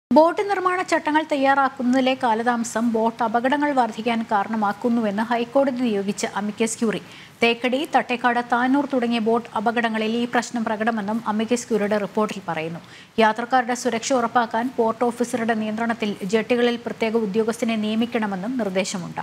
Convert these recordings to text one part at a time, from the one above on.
boat നിർമ്മാണ ചട്ടങ്ങൾ തയ്യാറാക്കുന്നതിലെ കാലതാമസം ബോട്ട് അപകടങ്ങൾ വർദ്ധിക്കാൻ കാരണമാക്കുന്നുവെന്ന് ഹൈക്കോടതി നിയോഗിച്ച അമിക്കസ് ക്യൂറി തേക്കടി തട്ടേക്കാട് താനൂർ തുടങ്ങിയ ബോട്ട് അപകടങ്ങളിൽ ഈ പ്രശ്നം പ്രകടമെന്നും അമിക്കസ് ക്യൂറിയുടെ റിപ്പോർട്ടിൽ പറയുന്നു യാത്രക്കാരുടെ സുരക്ഷ ഉറപ്പാക്കാൻ പോർട്ട് ഓഫീസറുടെ നിയന്ത്രണത്തിൽ ജെട്ടികളിൽ പ്രത്യേക ഉദ്യോഗസ്ഥനെ നിയമിക്കണമെന്നും നിർദ്ദേശമുണ്ട്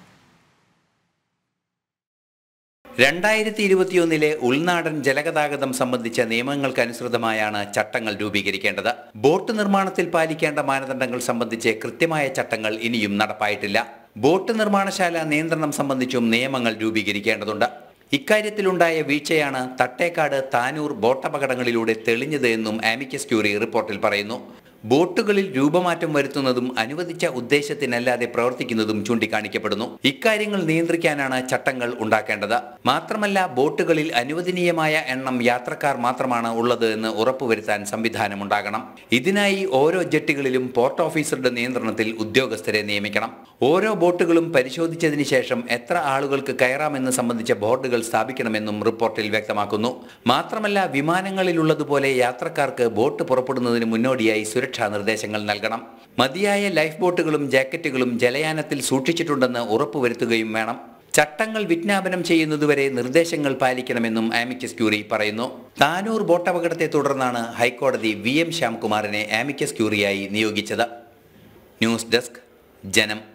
രണ്ടായിരത്തി ഇരുപത്തിയൊന്നിലെ ഉൾനാടൻ ജലഗതാഗതം സംബന്ധിച്ച നിയമങ്ങൾക്കനുസൃതമായാണ് ചട്ടങ്ങൾ രൂപീകരിക്കേണ്ടത് ബോട്ട് നിർമ്മാണത്തിൽ പാലിക്കേണ്ട മാനദണ്ഡങ്ങൾ സംബന്ധിച്ച് കൃത്യമായ ചട്ടങ്ങൾ ഇനിയും നടപ്പായിട്ടില്ല ബോട്ട് നിർമ്മാണശാല നിയന്ത്രണം സംബന്ധിച്ചും നിയമങ്ങൾ രൂപീകരിക്കേണ്ടതുണ്ട് ഇക്കാര്യത്തിലുണ്ടായ വീഴ്ചയാണ് തട്ടേക്കാട് താനൂർ ബോട്ടപകടങ്ങളിലൂടെ തെളിഞ്ഞത് എന്നും ആമിക്കസ് ക്യൂറി റിപ്പോർട്ടിൽ പറയുന്നു ബോട്ടുകളിൽ രൂപമാറ്റം വരുത്തുന്നതും അനുവദിച്ച ഉദ്ദേശത്തിനല്ലാതെ പ്രവർത്തിക്കുന്നതും ചൂണ്ടിക്കാണിക്കപ്പെടുന്നു ഇക്കാര്യങ്ങൾ നിയന്ത്രിക്കാനാണ് ചട്ടങ്ങൾ ഉണ്ടാക്കേണ്ടത് മാത്രമല്ല ബോട്ടുകളിൽ അനുവദനീയമായ എണ്ണം യാത്രക്കാർ മാത്രമാണ് ഉള്ളത് എന്ന് ഉറപ്പുവരുത്താൻ സംവിധാനമുണ്ടാകണം ഇതിനായി ഓരോ ജെട്ടികളിലും പോർട്ട് ഓഫീസറുടെ നിയന്ത്രണത്തിൽ ഉദ്യോഗസ്ഥരെ നിയമിക്കണം ഓരോ ബോട്ടുകളും പരിശോധിച്ചതിന് ശേഷം എത്ര ആളുകൾക്ക് കയറാമെന്ന് സംബന്ധിച്ച ബോർഡുകൾ സ്ഥാപിക്കണമെന്നും റിപ്പോർട്ടിൽ വ്യക്തമാക്കുന്നു മാത്രമല്ല വിമാനങ്ങളിലുള്ളതുപോലെ യാത്രക്കാർക്ക് ബോട്ട് പുറപ്പെടുന്നതിന് മുന്നോടിയായി സുരക്ഷാ നിർദ്ദേശങ്ങൾ നൽകണം മതിയായ ലൈഫ് ബോട്ടുകളും ജാക്കറ്റുകളും ജലയാനത്തിൽ സൂക്ഷിച്ചിട്ടുണ്ടെന്ന് ഉറപ്പുവരുത്തുകയും വേണം ചട്ടങ്ങൾ വിജ്ഞാപനം ചെയ്യുന്നതുവരെ നിർദ്ദേശങ്ങൾ പാലിക്കണമെന്നും ആമിക്കസ് ക്യൂറി പറയുന്നു താനൂർ ബോട്ടപകടത്തെ തുടർന്നാണ് ഹൈക്കോടതി വി എം ശ്യാംകുമാറിനെ ആമിക്കസ് ക്യൂറിയായി നിയോഗിച്ചത് ന്യൂസ് ഡെസ്ക് ജനം